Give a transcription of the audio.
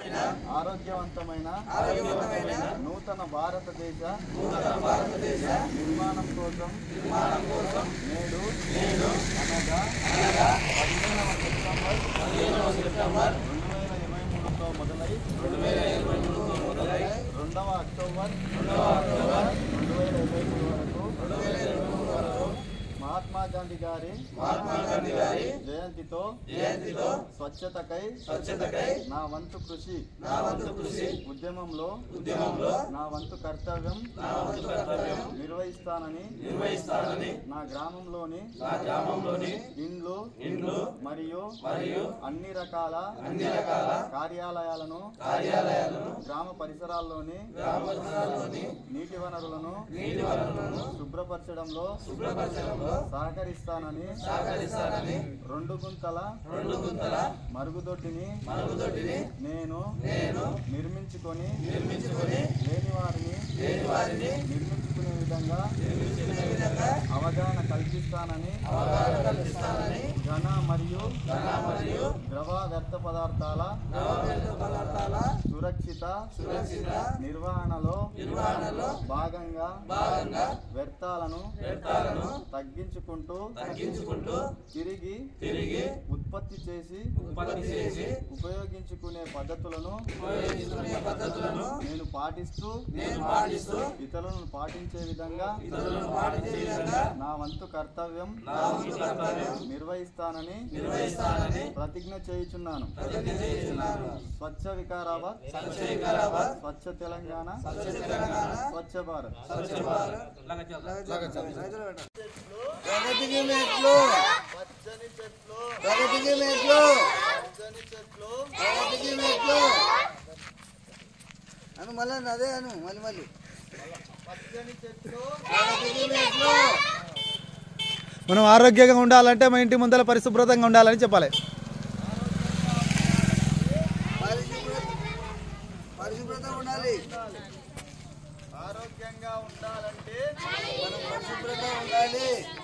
ఆరోగ్యవంతమైన ఆరోగ్యవంతమైన నూతన భారతదేశ నూతన భారతదేశ నిర్మాణం కోసం నిర్మాణం కోసం నేడు నేడు అనగా అనగా పదిహేనవ సెప్టెంబర్ పదిహేనవ సెప్టెంబర్ రెండు వేల ఇరవై మూడుతో మొదలై రెండు వేల ఇరవై మూడుతో మొదలై రెండవ అక్టోబర్ రెండవ అక్టోబర్ రెండు వేల ఇరవై మూడు వరకు రెండు వేల ఇరవై మూడు వరకు మహాత్మా గాంధీ గారి మహాత్మా గాంధీ గారి జయంతితో జయంతితో స్వచ్ఛతకై స్వచ్ఛతకై నా వంతు కృషి నా వంతు కృషి ఉద్యమంలో ఉద్యమంలో నా వంతు కర్తవ్యం నా వంతు కర్తవ్యం నిర్వహిస్తానని నిర్వహిస్తానని నా గ్రామంలోని నా గ్రామంలోని ఇండ్లు ఇండ్లు మరియు మరియు అన్ని రకాల అన్ని రకాల కార్యాలయాలను కార్యాలయాలను గ్రామ పరిసరాల్లోని గ్రామ పరిసరాల్లోని నీటి వనరులను నీటి వనరులను శుభ్రపరచడంలో శుభ్రపరచడంలో సహకరిస్తానని సహకరిస్తానని రెండు గుంతల రెండు గుంతల మరుగుదొడ్డిని మరుగుదొడ్డిని నేను నేను నిర్మించుకొని నిర్మించుకొని లేని వారిని లేని వారిని నిర్మించుకునే విధంగా నిర్మించుకునే విధంగా అవగాహన కల్పిస్తానని అవగాహన కల్పిస్తానని ఘన మరియు ఘన మరియు ద్రవ వ్యర్థ పదార్థాల ద్రవవ్యర్థ పదార్థాల సురక్షిత సురక్షిత నిర్వహణలో నిర్వహణలో భాగంగా భాగంగా వ్యర్థాలను వ్యర్థాలను తగ్గించుకుంటూ తగ్గించుకుంటూ తిరిగి తిరిగి ఉత్పత్తి చేసి ఉత్పత్తి చేసి ఉపయోగించుకునే పద్ధతులను ఉపయోగించుకునే పద్ధతులను నేను పాటిస్తూ నేను పాటిస్తూ ఇతరులను పాటించే విధంగా ఇతరులను పాటించే విధంగా నా వంతు కర్తవ్యం నా వంతు కర్తవ్యం నిర్వహిస్తానని నిర్వహిస్తానని ప్రతిజ్ఞ చేయుచున్నాను ప్రతిజ్ఞ చేస్తున్నాను స్వచ్ఛ వికారాబాద్ స్వచ్ఛ వికారాబాద్ స్వచ్ఛ తెలంగాణ స్వచ్ఛ తెలంగాణ స్వచ్ఛ భారత్ స్వచ్ఛ భారత్ ప్రగతికి మెట్లు పచ్చని చెట్లు ప్రగతికి మెట్లు పచ్చని చెట్లు ప్రగతికి మెట్లు అను మళ్ళీ అదే అను మళ్ళీ మళ్ళీ పచ్చని చెట్లు ప్రగతికి మెట్లు మనం ఆరోగ్యంగా ఉండాలంటే మన ఇంటి ముందర పరిశుభ్రతంగా ఉండాలని చెప్పాలి పరిశుభ్రత పరిశుభ్రత ఉండాలి ఆరోగ్యంగా ఉండాలంటే మనం పరిశుభ్రత ఉండాలి